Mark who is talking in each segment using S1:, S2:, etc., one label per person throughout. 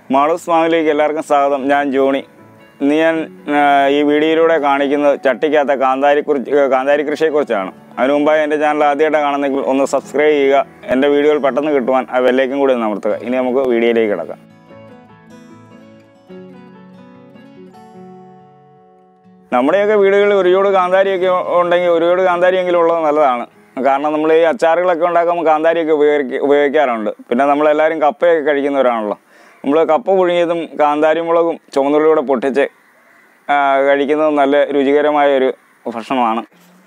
S1: മാളൂസ് ഫാമിലിക്ക് എല്ലാവർക്കും സ്വാഗതം ഞാൻ ജോണി ഇന്ന് ഞാൻ ആ, ഈ വീഡിയോയിലൂടെ കാണിക്കുന്നത് ചട്ടിക്കകത്ത കാന്താരി കുറിച്ച് കാന്താരി കൃഷിയെക്കുറിച്ചാണ് അതിനു മുമ്പായി എൻ്റെ ചാനൽ ആദ്യമായിട്ട് കാണുന്നെങ്കിൽ ഒന്ന് സബ്സ്ക്രൈബ് ചെയ്യുക എൻ്റെ വീഡിയോകൾ പെട്ടെന്ന് കിട്ടുവാൻ ആ ബെല്ലേക്കും കൂടി ഒന്ന് അമർത്തുക ഇനി നമുക്ക് വീഡിയോയിലേക്ക് കിടക്കാം നമ്മുടെയൊക്കെ വീടുകളിൽ ഒരുപാട് കാന്താരിയൊക്കെ ഉണ്ടെങ്കിൽ ഒരുപാട് കാന്താരിയെങ്കിലും ഉള്ളത് നല്ലതാണ് കാരണം നമ്മൾ ഈ അച്ചാറുകളൊക്കെ ഉണ്ടാക്കുമ്പോൾ കാന്താരിയൊക്കെ ഉപയോഗിക്ക ഉപയോഗിക്കാറുണ്ട് പിന്നെ നമ്മളെല്ലാവരും കപ്പയൊക്കെ കഴിക്കുന്നവരാണല്ലോ നമ്മൾ കപ്പ പുഴുങ്ങിയതും കാന്താരി മുളകും ചുവന്നുള്ളിലൂടെ പൊട്ടിച്ച് ആ, കഴിക്കുന്നത് നല്ല രുചികരമായ ഒരു ഭക്ഷണമാണ്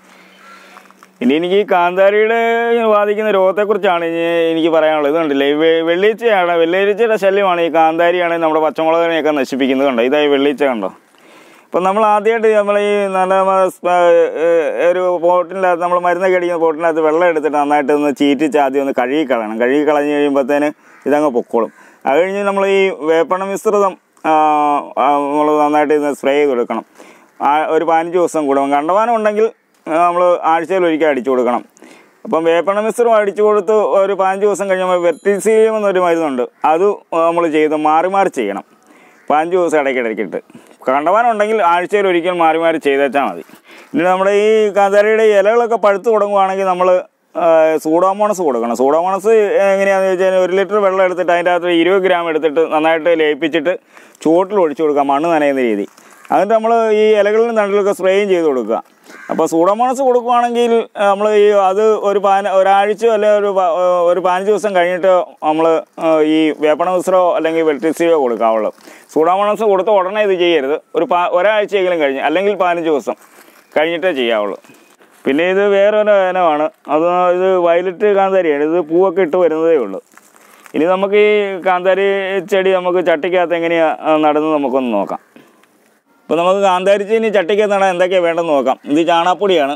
S1: ഇനി എനിക്ക് ഈ കാന്താരിയുടെ ബാധിക്കുന്ന രോഗത്തെക്കുറിച്ചാണ് ഇനി എനിക്ക് പറയാനുള്ളത് ഇത് കണ്ടില്ലേ ഈ വെ- വെള്ളീച്ചയാണ് വെള്ളീച്ചയുടെ ശല്യമാണ് ഈ കാന്താരിയാണ് നമ്മുടെ പച്ചമുളകിനെയൊക്കെ നശിപ്പിക്കുന്നത് കണ്ടോ ഇതായി വെള്ളീച്ച കണ്ടോ അപ്പം നമ്മൾ ആദ്യമായിട്ട് നമ്മൾ ഈ നല്ല മ- സ്- ഏഹ് ഒരു പോട്ടിനകത്ത് നമ്മൾ മരുന്നൊക്കെ അടിക്കുന്ന പോട്ടിനകത്ത് വെള്ളം എടുത്തിട്ട് നന്നായിട്ട് ഒന്ന് ചീറ്റിച്ച് ആദ്യം ഒന്ന് കഴുകി കളയണം കഴുകി കളഞ്ഞ് കഴിയുമ്പോഴത്തേന് ഇതങ്ങ് പൊക്കോളും അത് കഴിഞ്ഞ് നമ്മൾ ഈ വേപ്പണ മിശ്രിതം നമ്മൾ നന്നായിട്ട് ഇത് സ്പ്രേ ചെയ്ത് കൊടുക്കണം ആ ഒരു പതിനഞ്ച് ദിവസം കൂടും കണ്ടവാനം ഉണ്ടെങ്കിൽ നമ്മൾ ആഴ്ചയിൽ ഒരിക്കൽ അടിച്ചു കൊടുക്കണം അപ്പം വേപ്പണ മിശ്രം അടിച്ചു കൊടുത്ത് ഒരു പതിനഞ്ച് ദിവസം കഴിയുമ്പോൾ വെർട്ടിസീലിയം എന്നൊരു മരുന്നുണ്ട് അത് നമ്മൾ ചെയ്ത് മാറി മാറി ചെയ്യണം പതിനഞ്ച് ദിവസം ഇടയ്ക്കിടയ്ക്കിട്ട് കണ്ടവാനുണ്ടെങ്കിൽ ആഴ്ചയിൽ ഒരിക്കൽ മാറി മാറി ചെയ്തേച്ചാൽ മതി ഇനി നമ്മുടെ ഈ കാന്താരിയുടെ ഇലകളൊക്കെ പഴുത്ത് തുടങ്ങുവാണെങ്കിൽ നമ്മൾ സൂഡോമോണസ് കൊടുക്കണം സൂഡോമോണസ് എങ്ങനെയാണെന്ന് വെച്ചാൽ ഒരു ലിറ്റർ വെള്ളം എടുത്തിട്ട് അതിൻ്റെ അകത്ത് ഇരുപത് ഗ്രാം എടുത്തിട്ട് നന്നായിട്ട് ലയിപ്പിച്ചിട്ട് ചുവട്ടിൽ ഒഴിച്ചു കൊടുക്കുക മണ്ണ് നനയുന്ന രീതി എന്നിട്ട് നമ്മൾ ഈ ഇലകളിലും തണ്ടിലൊക്കെ സ്പ്രേയും ചെയ്ത് കൊടുക്കുക അപ്പോൾ സൂഡോമോണസ് കൊടുക്കുകയാണെങ്കിൽ നമ്മൾ ഈ അത് ഒരു പാന ഒരാഴ്ച അല്ലെങ്കിൽ ഒരു പ- ഒരു പതിനഞ്ച് ദിവസം കഴിഞ്ഞിട്ട് നമ്മൾ ഈ വേപ്പണ മിശ്രമോ അല്ലെങ്കിൽ വെൽറ്റിസിയോ കൊടുക്കാവുള്ളൂ സൂഡോമോണസ് കൊടുത്ത ഉടനെ ഇത് ചെയ്യരുത് ഒരു പാ ഒരാഴ്ചയെങ്കിലും കഴിഞ്ഞ് അല്ലെങ്കിൽ പതിനഞ്ച് ദിവസം കഴിഞ്ഞിട്ടേ ചെയ്യാവുള്ളൂ പിന്നെ ഇത് വേറൊരു ഇനമാണ് അത് ഇത് വയലറ്റ് കാന്താരിയാണ് ഇത് പൂവൊക്കെ ഇട്ട് വരുന്നതേ ഉള്ളൂ ഇനി നമുക്ക് ഈ കാന്താരി ചെടി നമുക്ക് ചട്ടിക്കകത്ത് എങ്ങനെയാണ് നടുന്നത് നമുക്കൊന്ന് നോക്കാം അപ്പോൾ നമുക്ക് കാന്താരി ചീനി ചട്ടിക്കകത്ത് നടാൻ എന്തൊക്കെയാണ് വേണ്ടെന്ന് നോക്കാം ഇത് ചാണാപ്പൊടിയാണ്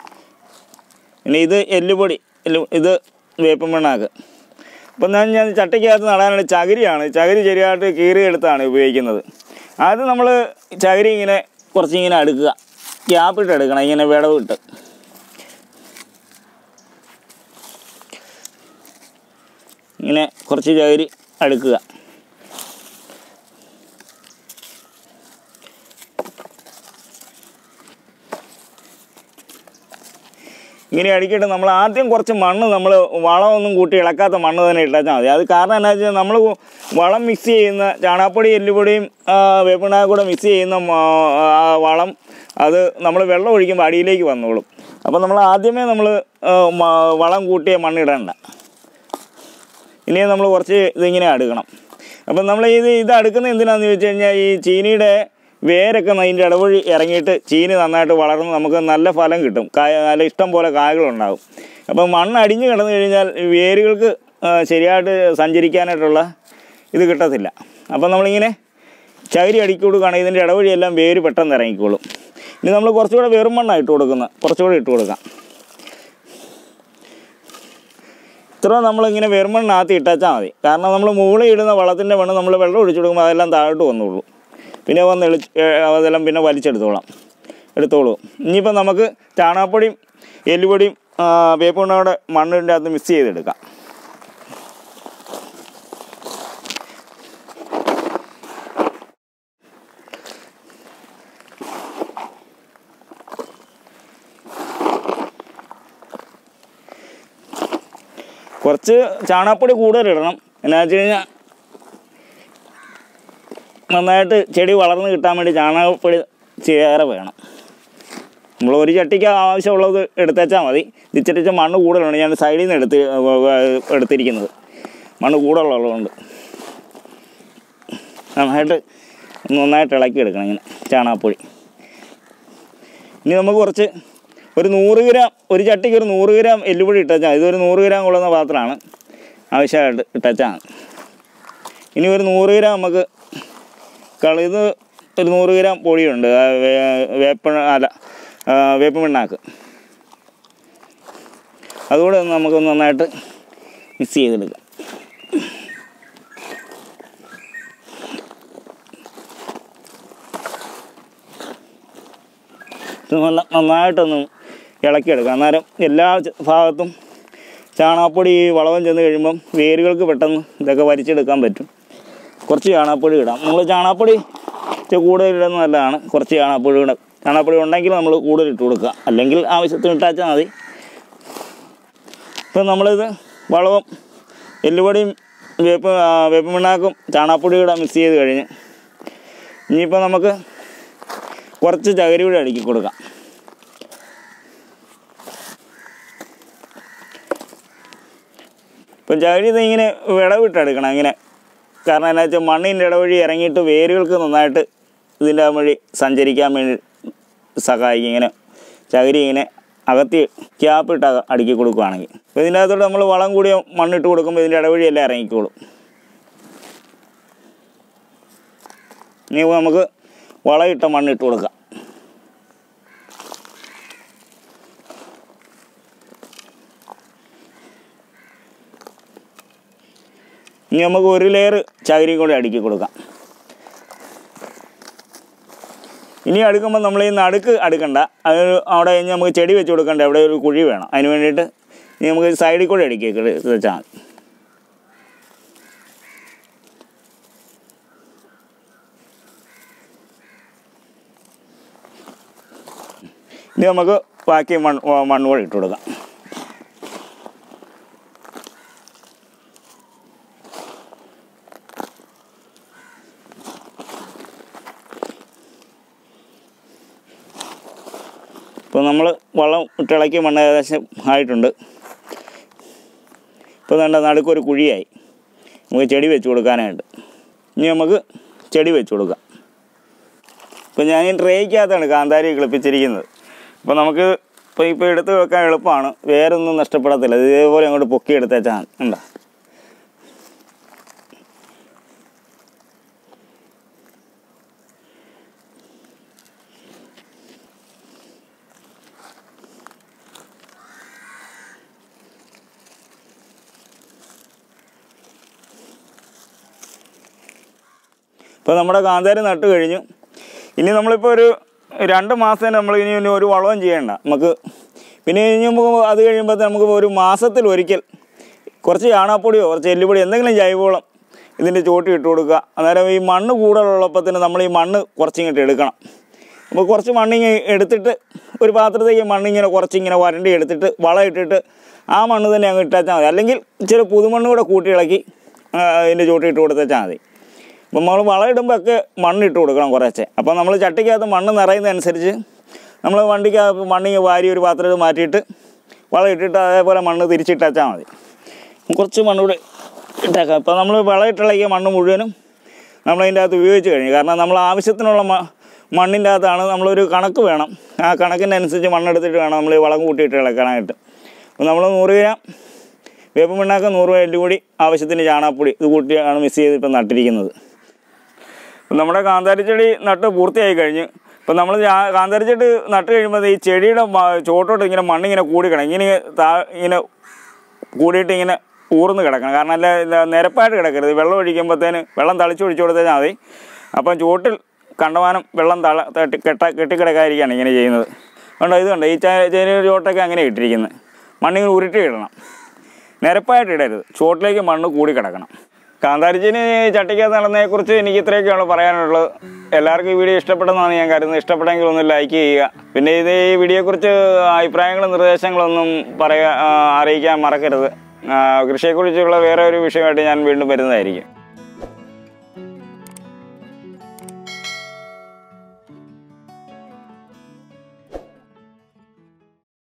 S1: പിന്നെ ഇത് എല്ലുപൊടി എല്ലു ഇത് വേപ്പൻ പിണ്ണാക്ക് അപ്പം ഞാൻ ഞാൻ ചട്ടിക്കകത്ത് നടാനുള്ള ചകിരിയാണ് ചകിരി ശരിയായിട്ട് കീറിയെടുത്താണ് ഉപയോഗിക്കുന്നത് ആദ്യം നമ്മൾ ചകിരി ഇങ്ങനെ കുറച്ച് ഇങ്ങനെ അടുക്കുക ഗ്യാപ്പിട്ട് എടുക്കണം ഇങ്ങനെ വിടവിട്ട് ഇങ്ങനെ കുറച്ച് ചകിരി അടുക്കുക ഇങ്ങനെ അടിക്കിട്ട് നമ്മൾ ആദ്യം കുറച്ച് മണ്ണ് നമ്മൾ വളമൊന്നും കൂട്ടി ഇളക്കാത്ത മണ്ണ് തന്നെ ഇട്ടാൽ മതി അത് കാരണം എന്താ വെച്ചാൽ നമ്മൾ വളം മിക്സ് ചെയ്യുന്ന ചാണാപ്പൊടി എല്ലുപൊടിയും വേപ്പിണ്ണാ കൂടെ മിക്സ് ചെയ്യുന്ന മ- ആ വളം അത് നമ്മൾ വെള്ളം ഒഴിക്കുമ്പോൾ അടിയിലേക്ക് വന്നോളും അപ്പോൾ നമ്മൾ ആദ്യമേ നമ്മൾ വളം കൂട്ടിയ മണ്ണ് ഇടണ്ട ഇനി നമ്മൾ കുറച്ച് ഇതിങ്ങനെ അടുക്കണം അപ്പം നമ്മൾ ഇത് ഇത് അടുക്കുന്നത് എന്തിനാന്ന് ചോദിച്ചു കഴിഞ്ഞാൽ ഈ ചീനിയുടെ വേരൊക്കെ അതിൻ്റെ ഇടവഴി ഇറങ്ങിയിട്ട് ചീനി നന്നായിട്ട് വളർന്ന് നമുക്ക് നല്ല ഫലം കിട്ടും കായ നല്ല ഇഷ്ടം പോലെ കായകളുണ്ടാകും അപ്പം മണ്ണ് അടിഞ്ഞു കിടന്നു കഴിഞ്ഞാൽ ഈ വേരുകൾക്ക് ആ, ശരിയായിട്ട് സഞ്ചരിക്കാനായിട്ടുള്ള ഇത് കിട്ടത്തില്ല അപ്പം നമ്മളിങ്ങനെ ചകിരി അടിക്കി കൊടുക്കുകയാണെങ്കിൽ ഇതിൻ്റെ ഇടവഴിയെല്ലാം വേര് പെട്ടെന്ന് ഇറങ്ങിക്കോളും ഇനി നമ്മൾ കുറച്ചുകൂടെ വെറും മണ്ണാണ് ഇട്ട് കൊടുക്കുന്നത് കുറച്ചുകൂടെ ഇട്ട് കൊടുക്കാം ഇത്ര നമ്മളിങ്ങനെ വെറുമണ്ണാത്തി ഇട്ടാച്ചാൽ മതി കാരണം നമ്മൾ മുകളിൽ ഇടുന്ന വളത്തിൻ്റെ മണ്ണ് നമ്മൾ വെള്ളം ഒഴിച്ചു കൊടുക്കുമ്പോൾ അതെല്ലാം താഴോട്ട് വന്നുള്ളൂ പിന്നെ വന്ന് എളി അതെല്ലാം പിന്നെ വലിച്ചെടുത്തോളാം എടുത്തോളൂ ഇനിയിപ്പോൾ നമുക്ക് ചാണകപ്പൊടിയും എല്ലുപൊടിയും വേപ്പുണ്ണോടെ മണ്ണിൻ്റെ അകത്ത് മിക്സ് ചെയ്തെടുക്കാം കുറച്ച് ചാണകപ്പൊടി കൂടുതൽ ഇടണം എന്നാ വെച്ച് കഴിഞ്ഞാൽ നന്നായിട്ട് ചെടി വളർന്ന് കിട്ടാൻ വേണ്ടി ചാണകപ്പൊടി ചേറെ വേണം നമ്മൾ ഒരു ചട്ടിക്ക് ആവശ്യമുള്ളത് എടുത്തേച്ചാൽ മതി ഇച്ചിരിച്ച് മണ്ണ് കൂടുതലാണ് ഞാൻ സൈഡിൽ നിന്ന് എടുത്ത് എടുത്തിരിക്കുന്നത് മണ്ണ് കൂടുതലുള്ളതുകൊണ്ട് നന്നായിട്ട് നന്നായിട്ട് ഇളക്കി എടുക്കണം ഇങ്ങനെ ചാണകപ്പൊടി ഇനി നമുക്ക് കുറച്ച് ഒരു നൂറ് ഗ്രാം ഒരു ചട്ടിക്ക് ഒരു നൂറ് ഗ്രാം എല്ലുപൊടി ഇട്ടച്ചാൽ ഇതൊരു നൂറ് ഗ്രാം കൊള്ളുന്ന പാത്രമാണ് ആവശ്യമായിട്ട് ഇട്ടച്ചാൽ ഇനി ഒരു നൂറ് ഗ്രാം നമുക്ക് കളി ഇത് ഒരു നൂറ് ഗ്രാം പൊടിയുണ്ട് ആ വേ- വേപ്പ അല്ല ആ, വേപ്പ പിണ്ണാക്ക് അതുകൂടെ ഒന്ന് നമുക്ക് നന്നായിട്ട് മിക്സ് ചെയ്തെടുക്കാം ഇത് നല്ല നന്നായിട്ടൊന്ന് ഇളക്കിയെടുക്കാം അന്നേരം എല്ലാ ച- ഭാഗത്തും ചാണകപ്പൊടി ഈ വളവും ചെന്ന് കഴിയുമ്പം വേരുകൾക്ക് പെട്ടെന്ന് ഇതൊക്കെ വലിച്ചെടുക്കാൻ പറ്റും
S2: കുറച്ച് ചാണകപ്പൊടി ഇടാം നമ്മൾ ചാണകപ്പൊടി ഇച്ചിരി കൂടുതൽ ഇടുന്നത് നല്ലതാണ് കുറച്ച് ചാണകപ്പൊടി ഇടാം ചാണകപ്പൊടി ഉണ്ടെങ്കിൽ നമ്മൾ കൂടുതൽ ഇട്ട് കൊടുക്കുക അല്ലെങ്കിൽ ആവശ്യത്തിന് ഇട്ടാച്ചാൽ മതി ഇപ്പം നമ്മളിത് വളവും എല്ലുപൊടിയും വേപ്പ് ആ, വേപ്പ് പിണ്ണാക്കും ചാണകപ്പൊടിയും കൂടെ മിക്സ് ചെയ്ത് കഴിഞ്ഞ് ഇനിയിപ്പോൾ നമുക്ക് കുറച്ച് ചകിരി കൂടി അടുക്കി കൊടുക്കാം ഇപ്പം ചകിരി ഇത് ഇങ്ങനെ വിടവിട്ടെടുക്കണം ഇങ്ങനെ കാരണം എന്താ വെച്ചാൽ മണ്ണിൻ്റെ ഇടവഴി ഇറങ്ങിയിട്ട് വേരുകൾക്ക് നന്നായിട്ട് ഇതിൻ്റെ ആ വഴി സഞ്ചരിക്കാൻ വേണ്ടി സഹായിക്കും ഇങ്ങനെ ചകിരി ഇങ്ങനെ അകത്തി ക്യാപ്പിട്ട് അക- അടുക്കി കൊടുക്കുകയാണെങ്കിൽ അപ്പോൾ ഇതിൻ്റെ അകത്തോട്ട് നമ്മൾ വളം കൂടിയ മണ്ണിട്ട് കൊടുക്കുമ്പോൾ ഇതിൻ്റെ ഇടവഴി എല്ലാം ഇറങ്ങിക്കോളും ഇനി നമുക്ക് വളമിട്ട മണ്ണിട്ട് കൊടുക്കാം ഇനി നമുക്ക് ഒരു ലെയർ ചകിരി കൂടി അടുക്കി കൊടുക്കാം ഇനി അടുക്കുമ്പോൾ നമ്മൾ ഈ നടുക്ക് അടുക്കണ്ട അത് അവിടെ ഇനി നമുക്ക് ചെടി വെച്ച് കൊടുക്കണ്ട അവിടെ ഒരു കുഴി വേണം അതിന് വേണ്ടിയിട്ട് ഇനി നമുക്ക് സൈഡിൽ കൂടെ അടുക്കി വെച്ചാൽ മതി ഇനി നമുക്ക് ബാക്കി മണ്ണ് മണ്ണ് കൂടെ ഇട്ട് കൊടുക്കാം ഇപ്പോൾ നമ്മൾ വളം ഇട്ടിളക്കിയ മണ്ണ് ഏകദേശം ആയിട്ടുണ്ട് ഇപ്പോൾ വേണ്ട നടുക്കൊരു കുഴിയായി നമുക്ക് ചെടി വെച്ച് കൊടുക്കാനായിട്ട് ഇനി നമുക്ക് ചെടി വെച്ച് കൊടുക്കാം ഇപ്പോൾ ഞാൻ ഈ ട്രേക്കകത്താണ് കാന്താരി കിളിപ്പിച്ചിരിക്കുന്നത് അപ്പോൾ നമുക്ക് ഇപ്പോൾ ഇപ്പോൾ എടുത്ത് വെക്കാൻ എളുപ്പമാണ് വേരൊന്നും നഷ്ടപ്പെടത്തില്ല ഇത് ഇതേപോലെ അങ്ങോട്ട് പൊക്കി എടുത്തേച്ചാൽ ഉണ്ടോ ഇപ്പോൾ നമ്മുടെ കാന്താരി നട്ട് കഴിഞ്ഞു ഇനി നമ്മളിപ്പോൾ ഒരു രണ്ട് മാസം നമ്മൾ ഇനി ഇനി ഒരു വളവും ചെയ്യണ്ട നമുക്ക് പിന്നെ ഇനി നമുക്ക് അത് കഴിയുമ്പോൾ നമുക്ക് ഒരു മാസത്തിൽ ഒരിക്കൽ കുറച്ച് ചാണകപ്പൊടിയോ കുറച്ച് എല്ലുപൊടിയോ എന്തെങ്കിലും ജൈവവളം ഇതിൻ്റെ ചോട്ടി ഇട്ട് കൊടുക്കുക അന്നേരം ഈ മണ്ണ് കൂടുതലുള്ളപ്പോൾ തന്നെ നമ്മൾ ഈ മണ്ണ് കുറച്ചിങ്ങോട്ട് എടുക്കണം അപ്പോൾ കുറച്ച് മണ്ണിങ്ങ് എടുത്തിട്ട് ഒരു പാത്രത്തേക്ക് മണ്ണിങ്ങനെ കുറച്ചിങ്ങനെ വരണ്ടി എടുത്തിട്ട് വളം ഇട്ടിട്ട് ആ മണ്ണ് തന്നെ അങ്ങ് ഇട്ടാച്ചാൽ മതി അല്ലെങ്കിൽ ഇച്ചിരി പുതുമണ്ണ് കൂടെ കൂട്ടി ഇളക്കി ആ, അതിൻ്റെ ചോട്ടി ഇട്ട് കൊടുത്തേച്ചാൽ മതി അപ്പം നമ്മൾ വളം ഇടുമ്പോൾ ഒക്കെ മണ്ണ് ഇട്ട് കൊടുക്കണം കുറേശ്ശെ അപ്പോൾ നമ്മൾ ചട്ടിക്കകത്ത് മണ്ണ് നിറയുന്നതനുസരിച്ച് നമ്മൾ വണ്ടിക്കകത്ത് മണ്ണിങ്ങ് വാരി ഒരു പാത്രത്തിൽ മാറ്റിയിട്ട് വളം ഇട്ടിട്ട് അതേപോലെ മണ്ണ് തിരിച്ചിട്ടാച്ചാൽ മതി കുറച്ച് മണ്ണ് കൂടെ ഇട്ടേക്കാം ഇപ്പോൾ നമ്മൾ വളം ഇട്ടിളക്കിയ മണ്ണ് മുഴുവനും നമ്മളതിൻ്റെ അകത്ത് ഉപയോഗിച്ച് കഴിഞ്ഞു കാരണം നമ്മൾ ആവശ്യത്തിനുള്ള മ മണ്ണിൻ്റെ അകത്താണ് നമ്മളൊരു കണക്ക് വേണം ആ കണക്കിൻ്റെ അനുസരിച്ച് മണ്ണെടുത്തിട്ട് വേണം നമ്മൾ ഈ വളം കൂട്ടിയിട്ട് ഇളക്കാനായിട്ട് അപ്പോൾ നമ്മൾ നൂറ് ഗ്രാം വേപ്പ് പിണ്ണാക്ക് നൂറ് ഗ്രാം എല്ലുപൊടി ആവശ്യത്തിന് ചാണകപ്പൊടി ഇത് കൂട്ടിയാണ് മിക്സ് ചെയ്ത് ഇപ്പം നട്ടിരിക്കുന്നത് ഇപ്പം നമ്മുടെ കാന്താരി ചെടി നട്ട് പൂർത്തിയായി കഴിഞ്ഞ് ഇപ്പം നമ്മൾ കാന്താരി ചെടി നട്ട് കഴിയുമ്പോൾ ഈ ചെടിയുടെ മ- ചോട്ടോട്ട് ഇങ്ങനെ മണ്ണിങ്ങനെ കൂടിക്കണം ഇങ്ങനെ താ ഇങ്ങനെ കൂടിയിട്ട് ഇങ്ങനെ ഊർന്ന് കിടക്കണം കാരണം അല്ല ഇത് നിരപ്പായിട്ട് കിടക്കരുത് വെള്ളം ഒഴിക്കുമ്പോഴത്തേന് വെള്ളം തളിച്ച് ഒഴിച്ചു കൊടുത്താൽ മതി അപ്പം ചുവട്ടിൽ കണ്ടമാനം വെള്ളം തള തട്ടി കെട്ട കെട്ടിക്കിടക്കാതിരിക്കുകയാണ് ഇങ്ങനെ ചെയ്യുന്നത് കണ്ടോ ഇത് കണ്ടോ ഈ ചേരി ചോട്ടൊക്കെ അങ്ങനെ ഇട്ടിരിക്കുന്നത് മണ്ണിങ്ങനെ ഉരുട്ടി ഇടണം നിരപ്പായിട്ട് ഇടരുത് ചുവട്ടിലേക്ക് മണ്ണ് കൂടി കിടക്കണം കാന്താരിച്ചിന് ചട്ടിക്കകത്ത് നടന്നതിനെക്കുറിച്ച് എനിക്ക് ഇത്രയൊക്കെയാണ് പറയാനുള്ളത് എല്ലാവർക്കും ഈ വീഡിയോ ഇഷ്ടപ്പെട്ടെന്നാണ് ഞാൻ കരുതുന്നത് ഇഷ്ടപ്പെട്ടെങ്കിൽ ഒന്ന് ലൈക്ക് ചെയ്യുക പിന്നെ ഇത് ഈ വീഡിയോയെക്കുറിച്ച് അഭിപ്രായങ്ങളും നിർദ്ദേശങ്ങളൊന്നും പറയാ ആ, അറിയിക്കാൻ മറക്കരുത് ആ, കൃഷിയെക്കുറിച്ചുള്ള വേറെ ഒരു വിഷയമായിട്ട് ഞാൻ വീണ്ടും വരുന്നതായിരിക്കും